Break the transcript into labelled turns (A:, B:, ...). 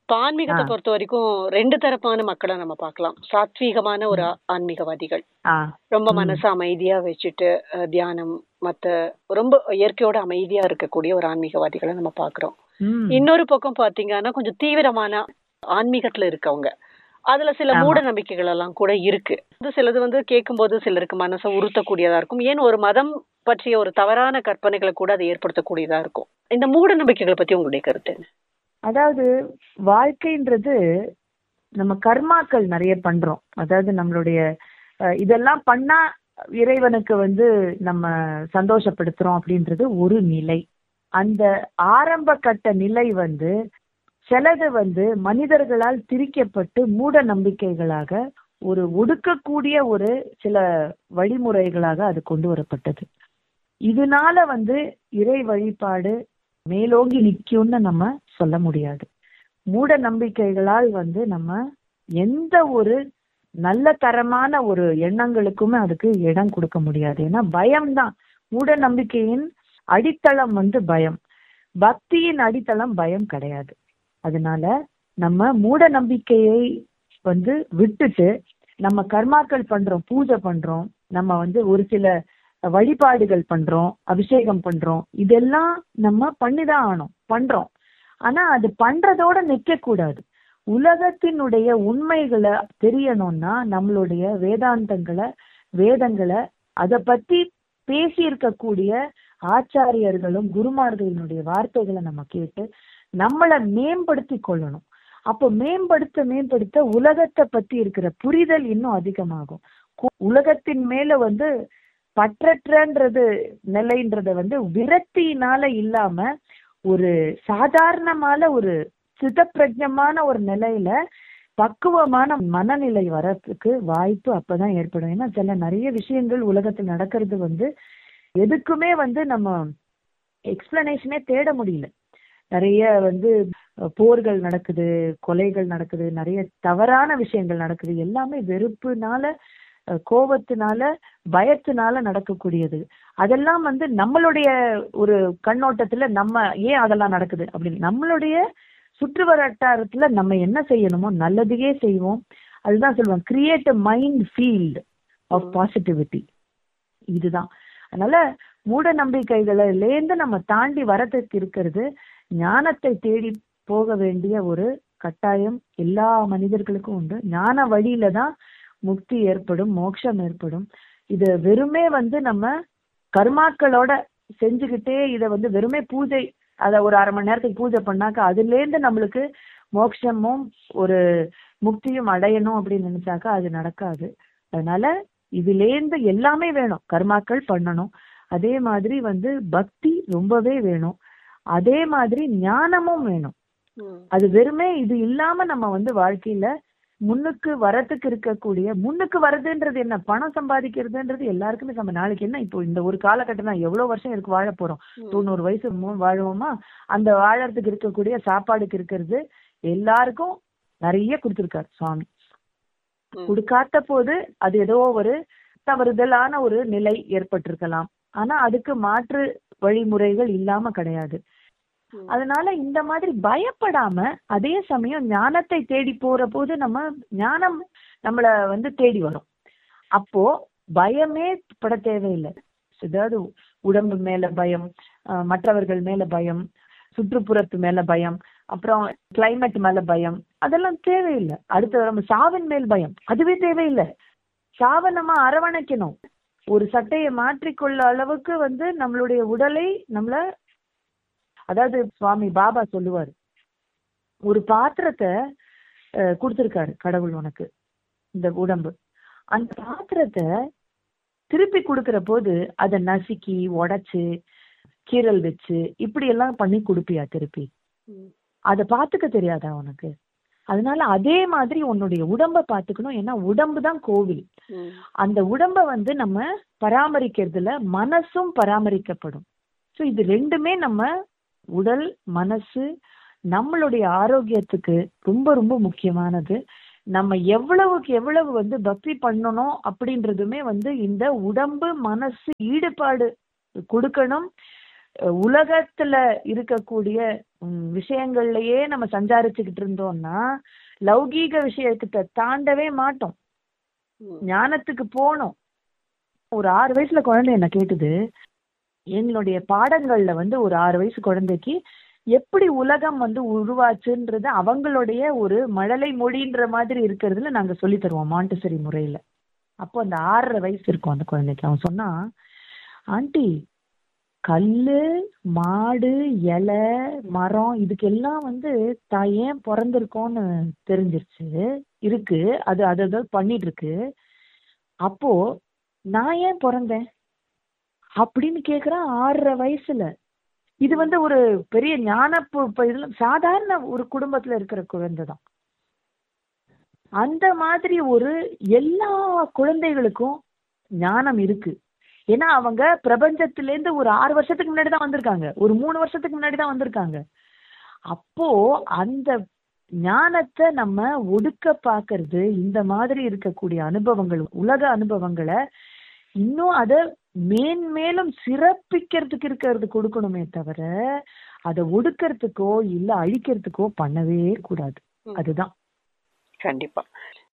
A: இப்ப ஆன்மீகத்தை
B: ஆ.
A: பொறுத்த வரைக்கும் ரெண்டு தரப்பான மக்களை நம்ம பார்க்கலாம் சாத்வீகமான ஒரு ஆ- ஆன்மீகவாதிகள்
B: ஆ
A: ரொம்ப
B: ம்.
A: மனசு அமைதியா வச்சுட்டு அஹ், தியானம் மத்த ரொம்ப இயற்கையோட அமைதியா இருக்கக்கூடிய ஒரு ஆன்மீகவாதிகளை நம்ம பாக்குறோம்
B: ம்.
A: இன்னொரு பக்கம் பாத்தீங்கன்னா கொஞ்சம் தீவிரமான ஆன்மீகத்துல இருக்கவங்க அதுல சில
B: ஆமா.
A: மூட நம்பிக்கைகள் எல்லாம் கூட இருக்கு அது சிலது வந்து கேட்கும்போது சிலருக்கு மனசை உறுத்தக்கூடியதா இருக்கும் ஏன் ஒரு மதம் பற்றிய ஒரு தவறான கற்பனைகளை கூட அது ஏற்படுத்தக்கூடியதா இருக்கும் இந்த மூட நம்பிக்கைகளை பத்தி உங்களுடைய கருத்து என்ன
B: அதாவது வாழ்க்கைன்றது நம்ம கர்மாக்கள் நிறைய பண்றோம் அதாவது நம்மளுடைய அஹ், இதெல்லாம் பண்ணா இறைவனுக்கு வந்து நம்ம சந்தோஷப்படுத்துறோம் அப்படின்றது ஒரு நிலை அந்த ஆரம்ப கட்ட நிலை வந்து சிலது வந்து மனிதர்களால் திரிக்கப்பட்டு மூட நம்பிக்கைகளாக ஒரு ஒடுக்கக்கூடிய ஒரு சில வழிமுறைகளாக அது கொண்டு வரப்பட்டது இதனால வந்து இறை வழிபாடு மேலோங்கி நிக்கும்னு நம்ம சொல்ல முடியாது மூட நம்பிக்கைகளால் வந்து நம்ம எந்த ஒரு நல்ல தரமான ஒரு எண்ணங்களுக்குமே அதுக்கு இடம் கொடுக்க முடியாது ஏன்னா பயம்தான் மூட நம்பிக்கையின் அடித்தளம் வந்து பயம் பக்தியின் அடித்தளம் பயம் கிடையாது அதனால நம்ம மூட நம்பிக்கையை வந்து விட்டுட்டு நம்ம கர்மாக்கள் பண்றோம் பூஜை பண்றோம் நம்ம வந்து ஒரு சில வழிபாடுகள் பண்றோம் அபிஷேகம் பண்றோம் இதெல்லாம் நம்ம பண்ணிதான் ஆகணும் பண்றோம் ஆனா அது பண்றதோட நிக்க கூடாது உலகத்தினுடைய உண்மைகளை தெரியணும்னா நம்மளுடைய வேதாந்தங்களை வேதங்களை அதை பத்தி பேசி இருக்கக்கூடிய ஆச்சாரியர்களும் குருமார்களினுடைய வார்த்தைகளை நம்ம கேட்டு நம்மளை மேம்படுத்தி கொள்ளணும் அப்போ மேம்படுத்த மேம்படுத்த உலகத்தை பத்தி இருக்கிற புரிதல் இன்னும் அதிகமாகும் கு- உலகத்தின் மேல வந்து பற்றற்றன்றது நிலைன்றத வந்து விரக்தியினால இல்லாம ஒரு சாதாரணமான ஒரு சிதப்பிரஜமான ஒரு நிலையில பக்குவமான மனநிலை வரத்துக்கு வாய்ப்பு அப்பதான் ஏற்படும் ஏன்னா சில நிறைய விஷயங்கள் உலகத்தில் நடக்கிறது வந்து எதுக்குமே வந்து நம்ம எக்ஸ்பிளனேஷனே தேட முடியல நிறைய வந்து அஹ், போர்கள் நடக்குது கொலைகள் நடக்குது நிறைய தவறான விஷயங்கள் நடக்குது எல்லாமே வெறுப்புனால அஹ், கோபத்தினால பயத்தினால நடக்கக்கூடியது அதெல்லாம் வந்து நம்மளுடைய ஒரு கண்ணோட்டத்துல நம்ம ஏன் அதெல்லாம் நடக்குது அப்படின்னு நம்மளுடைய சுற்று வட்டாரத்துல நம்ம என்ன செய்யணுமோ நல்லதையே செய்வோம் அதுதான் சொல்லுவாங்க create a mind field of positivity இதுதான் அதனால மூட நம்பிக்கைகளிலேருந்து நம்ம தாண்டி வரதுக்கு இருக்கிறது ஞானத்தை தேடி போக வேண்டிய ஒரு கட்டாயம் எல்லா மனிதர்களுக்கும் உண்டு ஞான வழியில தான் முக்தி ஏற்படும் மோட்சம் ஏற்படும் இது வெறுமே வந்து நம்ம கர்மாக்களோட செஞ்சுக்கிட்டே இத வந்து வெறுமே பூஜை அத ஒரு அரை மணி நேரத்துக்கு பூஜை பண்ணாக்க அதுல இருந்து நம்மளுக்கு மோட்சமும் ஒரு முக்தியும் அடையணும் அப்படின்னு நினைச்சாக்கா அது நடக்காது அதனால இதுலேருந்து எல்லாமே வேணும் கர்மாக்கள் பண்ணணும் அதே மாதிரி வந்து பக்தி ரொம்பவே வேணும் அதே மாதிரி ஞானமும் வேணும்
A: ம்.
B: அது வெறுமே இது இல்லாம நம்ம வந்து வாழ்க்கையில முன்னுக்கு வரத்துக்கு இருக்கக்கூடிய முன்னுக்கு வரதுன்றது என்ன பணம் சம்பாதிக்கிறதுன்றது எல்லாருக்குமே நம்ம நாளைக்கு என்ன இப்போ இந்த ஒரு காலகட்டம் தான் எவ்வளவு வருஷம் இருக்கு வாழ போறோம்
A: ம்.
B: தொண்ணூறு வயசு மு- வாழுவோமா அந்த வாழறதுக்கு இருக்கக்கூடிய சாப்பாடுக்கு இருக்கிறது எல்லாருக்கும் நிறைய கொடுத்திருக்காரு சுவாமி
A: ம்.
B: கொடுக்காத போது அது ஏதோ ஒரு தவறுதலான ஒரு நிலை ஏற்பட்டிருக்கலாம் ஆனா அதுக்கு மாற்று வழிமுறைகள் இல்லாம கிடையாது
A: ம்.
B: அதனால இந்த மாதிரி பயப்படாம அதே சமயம் ஞானத்தை தேடி போற போது நம்ம ஞானம் நம்மள வந்து தேடி வரும் அப்போ பயமே பட தேவையில்லை அதாவது உடம்பு மேல பயம் அஹ் மற்றவர்கள் மேல பயம் சுற்றுப்புறத்து மேல பயம் அப்புறம் கிளைமேட் மேல பயம் அதெல்லாம் தேவையில்லை அடுத்து நம்ம சாவின் மேல் பயம் அதுவே தேவையில்லை சாவை நம்ம அரவணைக்கணும் ஒரு சட்டையை மாற்றிக்கொள்ள அளவுக்கு வந்து நம்மளுடைய உடலை நம்மள அதாவது சுவாமி பாபா சொல்லுவாரு ஒரு பாத்திரத்தை அஹ், கொடுத்திருக்காரு கடவுள் உனக்கு இந்த உடம்பு அந்த பாத்திரத்தை திருப்பி கொடுக்கிற போது அதை நசுக்கி உடைச்சு கீரல் வச்சு இப்படி எல்லாம் பண்ணி கொடுப்பியா திருப்பி
A: ம்.
B: அதை பாத்துக்க தெரியாதா உனக்கு அதனால அதே மாதிரி உன்னுடைய உடம்ப பாத்துக்கணும் ஏன்னா உடம்பு தான் கோவில்
A: ம்.
B: அந்த உடம்ப வந்து நம்ம பராமரிக்கிறதுல மனசும் பராமரிக்கப்படும் ஸோ இது ரெண்டுமே நம்ம உடல் மனசு நம்மளுடைய ஆரோக்கியத்துக்கு ரொம்ப ரொம்ப முக்கியமானது நம்ம எவ்வளவுக்கு எவ்வளவு வந்து பக்தி பண்ணணும் அப்படின்றதுமே வந்து இந்த உடம்பு மனசு ஈடுபாடு கொடுக்கணும் அஹ், உலகத்துல இருக்கக்கூடிய ம், விஷயங்கள்லயே நம்ம சஞ்சாரிச்சுக்கிட்டு இருந்தோம்னா லௌகீக விஷயத்தை தாண்டவே மாட்டோம்
A: ம்.
B: ஞானத்துக்கு போனோம் ஒரு ஆறு வயசுல குழந்தை என்ன கேட்டுது எங்களுடைய பாடங்கள்ல வந்து ஒரு ஆறு வயசு குழந்தைக்கு எப்படி உலகம் வந்து உருவாச்சுன்றது அவங்களுடைய ஒரு மழலை மொழின்ற மாதிரி இருக்கிறதுல நாங்க சொல்லி தருவோம் மாண்டசரி முறையில அப்போ அந்த ஆறரை வயசு இருக்கும் அந்த குழந்தைக்கு அவன் சொன்னா ஆண்டி கல்லு மாடு இலை மரம் இதுக்கெல்லாம் வந்து தான் ஏன் பிறந்திருக்கோன்னு தெரிஞ்சிருச்சு இருக்கு அது அது அது பண்ணிட்டு இருக்கு அப்போ நான் ஏன் பிறந்தேன் அப்படின்னு கேக்குறான் ஆறரை வயசுல இது வந்து ஒரு பெரிய ஞான பு- ப- இதுல சாதாரண ஒரு குடும்பத்துல இருக்கிற குழந்தை தான் அந்த மாதிரி ஒரு எல்லா குழந்தைகளுக்கும் ஞானம் இருக்கு ஏன்னா அவங்க பிரபஞ்சத்தில இருந்து ஒரு ஆறு வருஷத்துக்கு முன்னாடி தான் வந்திருக்காங்க ஒரு மூணு வருஷத்துக்கு முன்னாடி தான் வந்திருக்காங்க அப்போ அந்த ஞானத்தை நம்ம ஒடுக்க பாக்குறது இந்த மாதிரி இருக்கக்கூடிய அனுபவங்கள் உலக அனுபவங்களை இன்னும் அத மேன்மேலும் சிறப்பிக்கிறதுக்கு இருக்கிறது கொடுக்கணுமே தவிர அதை ஒடுக்கிறதுக்கோ இல்ல அழிக்கிறதுக்கோ பண்ணவே கூடாது
A: ம்.
B: அதுதான்
A: கண்டிப்பா